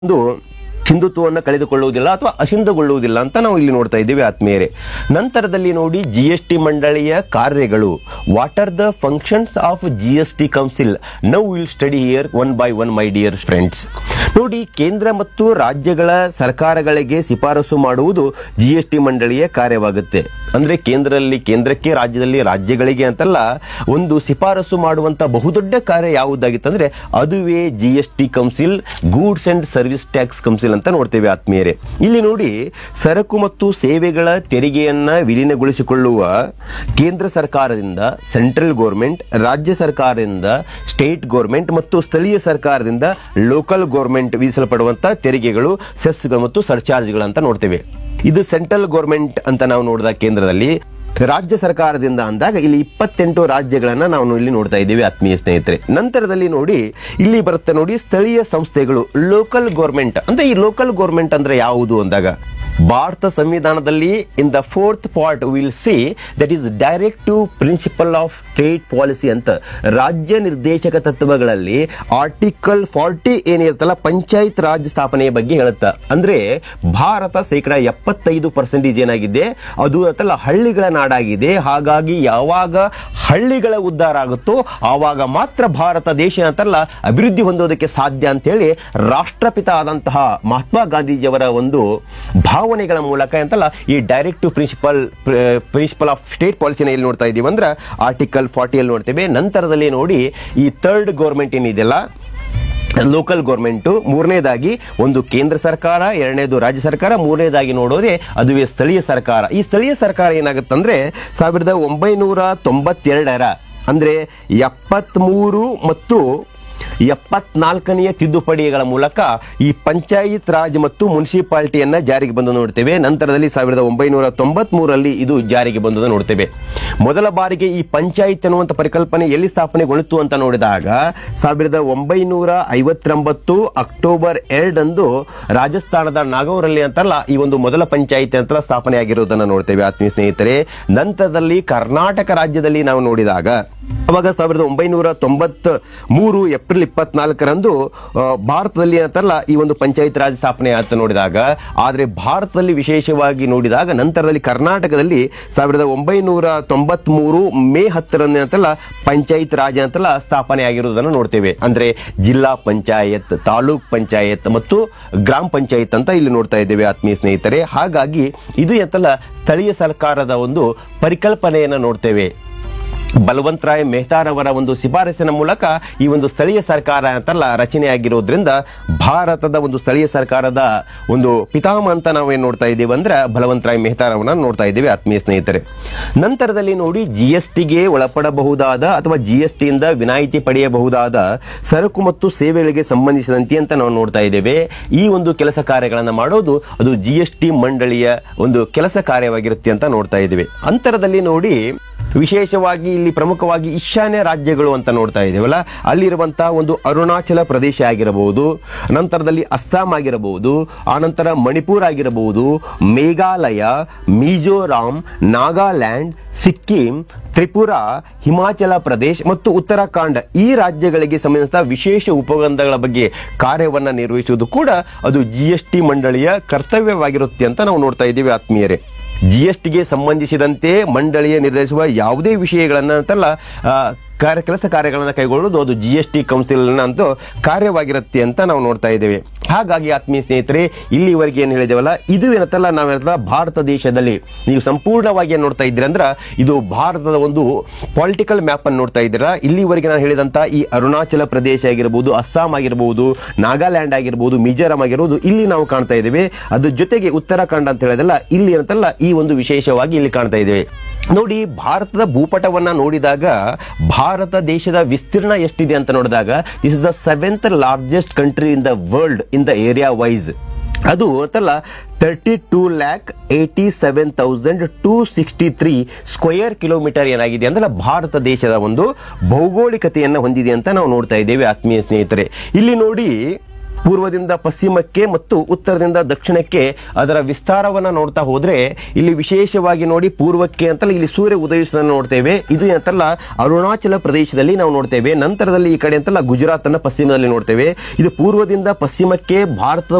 ಒಂದು ಸಿಂಧುತ್ವವನ್ನು ಕಳೆದುಕೊಳ್ಳುವುದಿಲ್ಲ ಅಥವಾ ಅಸಿಂಧುಗೊಳ್ಳುವುದಿಲ್ಲ ಅಂತ ನಾವು ಇಲ್ಲಿ ನೋಡ್ತಾ ಇದ್ದೀವಿ ಆತ್ಮೀಯರೇ ನಂತರದಲ್ಲಿ ನೋಡಿ ಜಿ ಎಸ್ ಟಿ ಮಂಡಳಿಯ ಕಾರ್ಯಗಳು what are the functions of G S T council now will study here one by one my dear friends ನೋಡಿ ಕೇಂದ್ರ ಮತ್ತು ರಾಜ್ಯಗಳ ಸರ್ಕಾರಗಳಿಗೆ ಶಿಫಾರಸು ಮಾಡುವುದು ಜಿ ಎಸ್ ಟಿ ಮಂಡಳಿಯ ಕಾರ್ಯವಾಗುತ್ತೆ ಅಂದ್ರೆ ಕೇಂದ್ರದಲ್ಲಿ ಕೇಂದ್ರಕ್ಕೆ ರಾಜ್ಯದಲ್ಲಿ ರಾಜ್ಯಗಳಿಗೆ ಅಂತಲ್ಲ ಒಂದು ಶಿಫಾರಸು ಮಾಡುವಂತ ಬಹುದೊಡ್ಡ ಕಾರ್ಯ ಯಾವುದಾಗಿತ್ತಂದ್ರೆ ಅದುವೇ G S T council goods and service tax council ಅಂತ ನೋಡ್ತೇವೆ ಆತ್ಮೀಯರೇ ಇಲ್ಲಿ ನೋಡಿ ಸರಕು ಮತ್ತು ಸೇವೆಗಳ ತೆರಿಗೆಯನ್ನ ವಿಲೀನಗೊಳಿಸಿಕೊಳ್ಳುವ ಕೇಂದ್ರ ಸರ್ಕಾರದಿಂದ ಸೆಂಟ್ರಲ್ ಗೋರ್ಮೆಂಟ್ ರಾಜ್ಯ ಸರ್ಕಾರದಿಂದ ಸ್ಟೇಟ್ ಗೋರ್ಮೆಂಟ್ ಮತ್ತು ಸ್ಥಳೀಯ ಸರ್ಕಾರದಿಂದ ಲೋಕಲ್ ಗೋರ್ಮೆಂಟ್ ವಿಧಿಸಲ್ಪಡುವಂತ ತೆರಿಗೆಗಳು ಸೆಸ್ಗಳು ಮತ್ತು ಸರ್ಚಾರ್ಜ್ಗಳು ಅಂತ ನೋಡ್ತೇವೆ ಇದು ಸೆಂಟ್ರಲ್ ಗೋರ್ಮೆಂಟ್ ಅಂತ ನಾವು ನೋಡಿದ ಕೇಂದ್ರದಲ್ಲಿ ರಾಜ್ಯ ಸರ್ಕಾರದಿಂದ ಅಂದಾಗ ಇಲ್ಲಿ ಇಪ್ಪತ್ತೆಂಟು ರಾಜ್ಯಗಳನ್ನ ನಾವು ಇಲ್ಲಿ ನೋಡ್ತಾ ಇದ್ದೀವಿ ಆತ್ಮೀಯ ಸ್ನೇಹಿತರೆ ನಂತರದಲ್ಲಿ ನೋಡಿ ಇಲ್ಲಿ ಬರುತ್ತೆ ನೋಡಿ ಸ್ಥಳೀಯ ಸಂಸ್ಥೆಗಳು ಲೋಕಲ್ ಗೋರ್ಮೆಂಟ್ ಅಂದ್ರೆ ಈ ಲೋಕಲ್ ಗೋರ್ಮೆಂಟ್ ಅಂದ್ರೆ ಯಾವುದು ಅಂದಾಗ ಭಾರತ ಸಂವಿಧಾನದಲ್ಲಿ in the fourth part will see that is directive principle of state policy ಅಂತ ರಾಜ್ಯ ನಿರ್ದೇಶಕ ತತ್ವಗಳಲ್ಲಿ ಆರ್ಟಿಕಲ್ ಫಾರ್ಟಿ ಏನಿರುತ್ತಲ್ಲ ಪಂಚಾಯತ್ ರಾಜ್ ಸ್ಥಾಪನೆಯ ಬಗ್ಗೆ ಹೇಳುತ್ತಾ ಅಂದ್ರೆ ಭಾರತ ಶೇಕಡ ಎಪ್ಪತ್ತೈದು ಪರ್ಸೆಂಟೇಜ್ ಏನಾಗಿದೆ ಅದು ಅಂತಲ್ಲ ಹಳ್ಳಿಗಳ ನಾಡಾಗಿದೆ ಹಾಗಾಗಿ ಯಾವಾಗ ಹಳ್ಳಿಗಳ ಉದ್ಧಾರ ಆಗುತ್ತೋ ಆವಾಗ ಮಾತ್ರ ಭಾರತ ದೇಶ ಅಂತಲ್ಲ ಅಭಿವೃದ್ಧಿ ಹೊಂದೋದಕ್ಕೆ ಸಾಧ್ಯ ಅಂತ ಹೇಳಿ ರಾಷ್ಟ್ರಪಿತ ಆದಂತಹ ಮಹಾತ್ಮ ಗಾಂಧೀಜಿಯವರ ಒಂದು ಭಾವನೆಗಳ ಮೂಲಕ ಅಂತಲ್ಲ ಈ directive principle principle of state ಪಾಲಿಸಿನ ಎಲ್ಲಿ ನೋಡ್ತಾ ಇದೀವಿ ಅಂದ್ರೆ ಆರ್ಟಿಕಲ್ ಫಾರ್ಟಿಯಲ್ಲಿ ನೋಡ್ತೇವೆ ನಂತರದಲ್ಲಿ ನೋಡಿ ಈ ಥರ್ಡ್ ಗೌರ್ಮೆಂಟ್ ಏನಿದೆಯಲ್ಲ ಲೋಕಲ್ ಗೌರ್ಮೆಂಟ್ ಮೂರನೇದಾಗಿ ಒಂದು ಕೇಂದ್ರ ಸರ್ಕಾರ ಎರಡನೇದು ರಾಜ್ಯ ಸರ್ಕಾರ ಮೂರನೇದಾಗಿ ನೋಡೋದೇ ಅದುವೇ ಸ್ಥಳೀಯ ಸರ್ಕಾರ ಈ ಸ್ಥಳೀಯ ಸರ್ಕಾರ ಏನಾಗುತ್ತಂದ್ರೆ ಸಾವಿರದ ಒಂಬೈನೂರ ತೊಂಬತ್ತೆರಡರ ಅಂದ್ರೆ ಎಪ್ಪತ್ಮೂರು ಮತ್ತು ಎಪ್ಪತ್ನಾಲ್ಕನೆಯ ತಿದ್ದುಪಡಿಗಳ ಮೂಲಕ ಈ ಪಂಚಾಯತ್ ರಾಜ್ ಮತ್ತು ಮುನ್ಸಿಪಾಲಿಟಿಯನ್ನ ಜಾರಿಗೆ ಬಂದು ನೋಡ್ತೇವೆ ನಂತರದಲ್ಲಿ ಸಾವಿರದ ಒಂಬೈನೂರ ತೊಂಬತ್ ಮೂರಲ್ಲಿ ಇದು ಜಾರಿಗೆ ಬಂದು ನೋಡ್ತೇವೆ ಮೊದಲ ಬಾರಿಗೆ ಈ ಪಂಚಾಯತ್ ಅನ್ನುವಂಥ ಪರಿಕಲ್ಪನೆ ಎಲ್ಲಿ ಸ್ಥಾಪನೆಗೊಳ್ತು ಅಂತ ನೋಡಿದಾಗ ಸಾವಿರದ ಒಂಬೈನೂರ ಐವತ್ತೊಂಬತ್ತು ಅಕ್ಟೋಬರ್ ಎರಡಂದು ರಾಜಸ್ಥಾನದ ನಾಗೌರಲ್ಲಿ ಅಂತಲ್ಲ ಈ ಒಂದು ಮೊದಲ ಪಂಚಾಯತ್ ಅಂತ ಸ್ಥಾಪನೆ ಆಗಿರುವುದನ್ನು ನೋಡ್ತೇವೆ ಆತ್ಮೀಯ ಸ್ನೇಹಿತರೆ ನಂತರದಲ್ಲಿ ಕರ್ನಾಟಕ ರಾಜ್ಯದಲ್ಲಿ ನಾವು ನೋಡಿದಾಗ ಅವಾಗ ಸಾವಿರದ ಒಂಬೈನೂರ ತೊಂಬತ್ ಮೂರು ಏಪ್ರಿಲ್ ಇಪ್ಪತ್ನಾಲ್ಕರಂದು ಆ, ಭಾರತದಲ್ಲಿ ಅಂತಲ್ಲ ಈ ಒಂದು ಪಂಚಾಯತ್ ರಾಜ್ ಸ್ಥಾಪನೆ ಅಂತ ನೋಡಿದಾಗ ಆದ್ರೆ ಭಾರತದಲ್ಲಿ ವಿಶೇಷವಾಗಿ ನೋಡಿದಾಗ ನಂತರದಲ್ಲಿ ಕರ್ನಾಟಕದಲ್ಲಿ ಸಾವಿರದ ಒಂಬೈನೂರ ತೊಂಬತ್ ಮೂರು ಮೇ ಹತ್ತರಂದು ಅಂತಲ್ಲ ಪಂಚಾಯತ್ ರಾಜ್ ಅಂತಲ್ಲ ಸ್ಥಾಪನೆ ಆಗಿರುವುದನ್ನು ನೋಡ್ತೇವೆ ಅಂದ್ರೆ ಜಿಲ್ಲಾ ಪಂಚಾಯತ್ ತಾಲೂಕ್ ಪಂಚಾಯತ್ ಮತ್ತು ಗ್ರಾಮ ಪಂಚಾಯತ್ ಅಂತ ಇಲ್ಲಿ ನೋಡ್ತಾ ಇದ್ದೇವೆ ಆತ್ಮೀಯ ಸ್ನೇಹಿತರೆ ಹಾಗಾಗಿ ಇದು ಅಂತಲ್ಲ ಸ್ಥಳೀಯ ಸರ್ಕಾರದ ಒಂದು ಪರಿಕಲ್ಪನೆಯನ್ನು ನೋಡ್ತೇವೆ ಬಲವಂತ್ ರಾಯ್ ಮೆಹ್ತಾರವರ ಒಂದು ಶಿಫಾರಸಿನ ಮೂಲಕ ಈ ಒಂದು ಸ್ಥಳೀಯ ಸರ್ಕಾರ ಅಂತಲ್ಲ ರಚನೆಯಾಗಿರೋದ್ರಿಂದ ಭಾರತದ ಒಂದು ಸ್ಥಳೀಯ ಸರ್ಕಾರದ ಒಂದು ಪಿತಾಮ ಅಂತ ನಾವು ಏನ್ ನೋಡ್ತಾ ಇದ್ದೀವಿ ಅಂದ್ರೆ ಬಲವಂತ್ ರಾಯ್ ಮೆಹ್ತಾರವನ್ನ ನೋಡ್ತಾ ಇದ್ದೀವಿ ಆತ್ಮೀಯ ಸ್ನೇಹಿತರೆ ನಂತರದಲ್ಲಿ ನೋಡಿ ಜಿ ಎಸ್ ಟಿಗೆ ಒಳಪಡಬಹುದಾದ ಅಥವಾ ಜಿ ಎಸ್ ಟಿಯಿಂದ ವಿನಾಯಿತಿ ಪಡೆಯಬಹುದಾದ ಸರಕು ಮತ್ತು ಸೇವೆಗಳಿಗೆ ಸಂಬಂಧಿಸಿದಂತೆ ಅಂತ ನಾವು ನೋಡ್ತಾ ಇದ್ದೇವೆ ಈ ಒಂದು ಕೆಲಸ ಕಾರ್ಯಗಳನ್ನು ಮಾಡೋದು ಅದು ಜಿ ಎಸ್ ಟಿ ಮಂಡಳಿಯ ಒಂದು ಕೆಲಸ ಕಾರ್ಯವಾಗಿರುತ್ತೆ ಅಂತ ನೋಡ್ತಾ ಇದ್ದೇವೆ ಅಂತರದಲ್ಲಿ ನೋಡಿ ವಿಶೇಷವಾಗಿ ಇಲ್ಲಿ ಪ್ರಮುಖವಾಗಿ ಈಶಾನ್ಯ ರಾಜ್ಯಗಳು ಅಂತ ನೋಡ್ತಾ ಇದ್ದೇವಲ್ಲ ಅಲ್ಲಿರುವಂತಹ ಒಂದು ಅರುಣಾಚಲ ಪ್ರದೇಶ ಆಗಿರಬಹುದು ನಂತರದಲ್ಲಿ ಅಸ್ಸಾಂ ಆಗಿರಬಹುದು ಆನಂತರ ಮಣಿಪುರ್ ಆಗಿರಬಹುದು ಮೇಘಾಲಯ ಮಿಜೋರಾಂ ನಾಗಾಲ್ಯಾಂಡ್ ಸಿಕ್ಕಿಂ ತ್ರಿಪುರಾ ಹಿಮಾಚಲ ಪ್ರದೇಶ್ ಮತ್ತು ಉತ್ತರಾಖಂಡ್ ಈ ರಾಜ್ಯಗಳಿಗೆ ಸಂಬಂಧಿಸಿದ ವಿಶೇಷ ಉಪಗಂಧಗಳ ಬಗ್ಗೆ ಕಾರ್ಯವನ್ನ ನಿರ್ವಹಿಸುವುದು ಕೂಡ ಅದು ಜಿ ಎಸ್ ಟಿ ಮಂಡಳಿಯ ಕರ್ತವ್ಯವಾಗಿರುತ್ತೆ ಅಂತ ನಾವು ನೋಡ್ತಾ ಇದ್ದೀವಿ ಆತ್ಮೀಯರೇ ಜಿ ಎಸ್ ಟಿಗೆ ಸಂಬಂಧಿಸಿದಂತೆ ಮಂಡಳಿಯ ನಿರ್ಧರಿಸುವ ಯಾವುದೇ ವಿಷಯಗಳನ್ನ ಅಂತಲ್ಲ ಆ, ಕಾರ್ಯ ಕೆಲಸ ಕಾರ್ಯಗಳನ್ನು ಕೈಗೊಳ್ಳುವುದು ಅದು ಜಿ ಎಸ್ ಟಿ ಕೌನ್ಸಿಲ್ ಅಂತೂ ಕಾರ್ಯವಾಗಿರುತ್ತೆ ಅಂತ ನಾವು ನೋಡ್ತಾ ಇದ್ದೇವೆ ಹಾಗಾಗಿ ಆತ್ಮೀಯ ಸ್ನೇಹಿತರೆ ಇಲ್ಲಿವರೆಗೆ ಏನು ಹೇಳಿದೇವಲ್ಲ ಇದು ಏನತ್ತಲ್ಲ ನಾವೇನಲ್ಲ ಭಾರತ ದೇಶದಲ್ಲಿ ನೀವು ಸಂಪೂರ್ಣವಾಗಿ ಏನ್ ನೋಡ್ತಾ ಇದ್ದೀರಾ ಅಂದ್ರೆ ಇದು ಭಾರತದ ಒಂದು ಪೊಲಿಟಿಕಲ್ ಮ್ಯಾಪ್ ಅನ್ನು ನೋಡ್ತಾ ಇದ್ದೀರಾ ಇಲ್ಲಿವರೆಗೆ ನಾನು ಹೇಳಿದಂತ ಈ ಅರುಣಾಚಲ ಪ್ರದೇಶ ಆಗಿರಬಹುದು ಅಸ್ಸಾಂ ಆಗಿರಬಹುದು ನಾಗಾಲ್ಯಾಂಡ್ ಆಗಿರಬಹುದು ಮಿಜೋರಾಂ ಆಗಿರಬಹುದು ಇಲ್ಲಿ ನಾವು ಕಾಣ್ತಾ ಇದ್ದೇವೆ ಅದ್ರ ಜೊತೆಗೆ ಉತ್ತರಾಖಂಡ್ ಅಂತ ಹೇಳಿದಲ್ಲ ಇಲ್ಲಿ ಏನಂತಲ್ಲ ಈ ಒಂದು ವಿಶೇಷವಾಗಿ ಇಲ್ಲಿ ಕಾಣ್ತಾ ಇದ್ದೇವೆ ನೋಡಿ ಭಾರತದ ಭೂಪಟವನ್ನ ನೋಡಿದಾಗ ಭಾರತ ದೇಶದ ವಿಸ್ತೀರ್ಣ ಎಷ್ಟಿದೆ ಅಂತ ನೋಡಿದಾಗ is the seventh largest country in the world in the area wise ಅದು ಅಂತಲ್ಲ thirty two lakh eighty seven thousand two sixty three square kilometre ಏನಾಗಿದೆ ಅಂದ್ರೆ ಭಾರತ ದೇಶದ ಒಂದು ಭೌಗೋಳಿಕತೆಯನ್ನು ಹೊಂದಿದೆ ಅಂತ ನಾವು ನೋಡ್ತಾ ಇದ್ದೇವೆ ಆತ್ಮೀಯ ಸ್ನೇಹಿತರೆ ಇಲ್ಲಿ ನೋಡಿ ಪೂರ್ವದಿಂದ ಪಶ್ಚಿಮಕ್ಕೆ ಮತ್ತು ಉತ್ತರದಿಂದ ದಕ್ಷಿಣಕ್ಕೆ ಅದರ ವಿಸ್ತಾರವನ್ನ ನೋಡ್ತಾ ಹೋದ್ರೆ ಇಲ್ಲಿ ವಿಶೇಷವಾಗಿ ನೋಡಿ ಪೂರ್ವಕ್ಕೆ ಅಂತಲ್ಲ ಇಲ್ಲಿ ಸೂರ್ಯ ಉದಯಿಸುವುದನ್ನು ನೋಡ್ತೇವೆ ಇದು ಅಂತಲ್ಲ ಅರುಣಾಚಲ ಪ್ರದೇಶದಲ್ಲಿ ನಾವು ನೋಡ್ತೇವೆ ನಂತರದಲ್ಲಿ ಈ ಕಡೆ ಅಂತಲ್ಲ ಗುಜರಾತ್ ಅನ್ನ ಪಶ್ಚಿಮದಲ್ಲಿ ನೋಡ್ತೇವೆ ಇದು ಪೂರ್ವದಿಂದ ಪಶ್ಚಿಮಕ್ಕೆ ಭಾರತದ